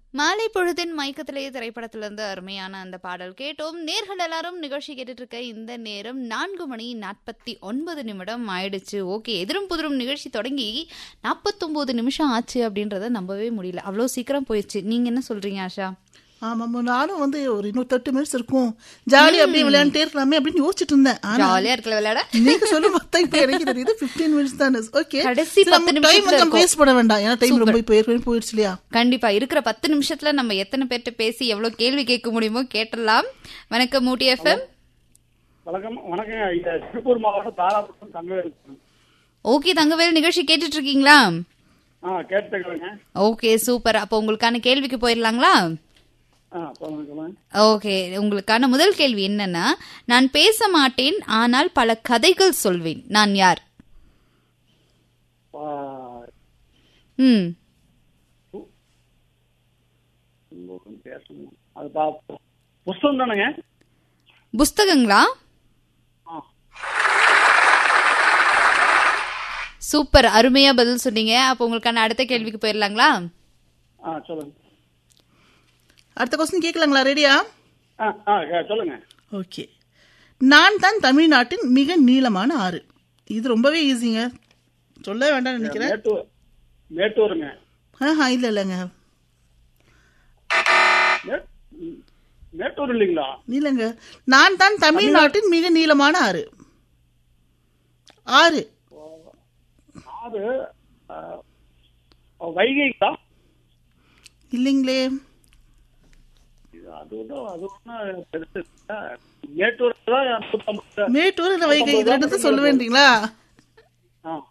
மாலை பொழுதின் மயக்கத்திலேயே திரைப்படத்திலிருந்து அருமையான அந்த பாடல் கேட்டோம் நேர்கள் எல்லாரும் நிகழ்ச்சி கேட்டுட்டு இருக்க இந்த நேரம் நான்கு மணி நாற்பத்தி ஒன்பது நிமிடம் ஆயிடுச்சு ஓகே எதிரும் புதிரும் நிகழ்ச்சி தொடங்கி நாற்பத்தொன்பது நிமிஷம் ஆச்சு அப்படின்றத நம்பவே முடியல அவ்வளோ சீக்கிரம் போயிடுச்சு நீங்க என்ன சொல்றீங்க ஆஷா ஆமாம் நானும் வந்து ஒரு இன்னும் தேர்ட்டி மினிட்ஸ் இருக்கும் ஜாலி அப்படியே விளையாண்டே இருக்கலாமே அப்படின்னு யோசிச்சுட்டு இருந்தேன் ஆனா ஜாலியா இருக்கல விளையாட நீங்க சொல்லி பார்த்தா இப்ப எனக்கு தெரியுது 15 மினிட்ஸ் தான் ஓகே கடைசி பத்து டைம் நிமிஷத்துல வந்து இருக்கும். வேஸ்ட் பண்ண வேண்டாம் ஏன்னா டைம் ரொம்ப இப்போ ஏற்கனவே போயிடுச்சு இல்லையா கண்டிப்பா இருக்கிற பத்து நிமிஷத்துல நம்ம எத்தனை பேர்ட்ட பேசி எவ்வளவு கேள்வி கேட்க முடியுமோ கேட்டலாம் வணக்கம் மூட்டி எஃப்எம் வணக்கம் வணக்கம் ஐயா திருப்பூர் மாவட்டம் தாராபுரம் தங்கவேல் ஓகே தங்கவேல் நிகழ்ச்சி கேட்டுட்டு இருக்கீங்களா ஆ கேட்டுக்கிறேங்க ஓகே சூப்பர் அப்போ உங்களுக்கான கேள்விக்கு போயிடலாங்களா ஆ சொல்லுங்க சொல்லுங்க ஓகே உங்களுக்கான முதல் கேள்வி என்னன்னா நான் பேச மாட்டேன் ஆனால் பல கதைகள் சொல்வேன் நான் யார் ஆ, ம் உங்களுக்கு பேசணும் அது பா புஸ்தகம் தானேங்க புஸ்தகங்களா ஆ சூப்பர் அருமையா பதில் சொன்னீங்க அப்போ உங்களுக்கான அடுத்த கேள்விக்கு போயிடலாங்களா ஆ சொல்லுங்க அடுத்த கொஸ்டின் கேட்கலாங்களா ரெடியா ஆ ஆ கே- சொல்லுங்க ஓகே நான் தான் தமிழ்நாட்டின் மிக நீளமான ஆறு இது ரொம்பவே ஈஸிங்க சொல்ல வேண்டாம்னு நினைக்கிறேன் மேட்டூர் மேட்டூருங்க ஆஹா இல்ல இல்லைங்க மே- ம், மேட்டூர் இல்லைங்களா இல்லைங்க நான் தான் தமிழ்நாட்டின் மிக நீளமான ஆறு ஆறு ஆறு ஆ, வைகைங்களா இல்லைங்களே இது அது ஒன்றும் அது ஒன்றும் பெருசு இல்ல. மேட்டூர் தான் நூத்தம்பது மேட்டூர் இல்ல வைகை இது ரெண்டு சொல்ல வேண்டீங்களா ஆ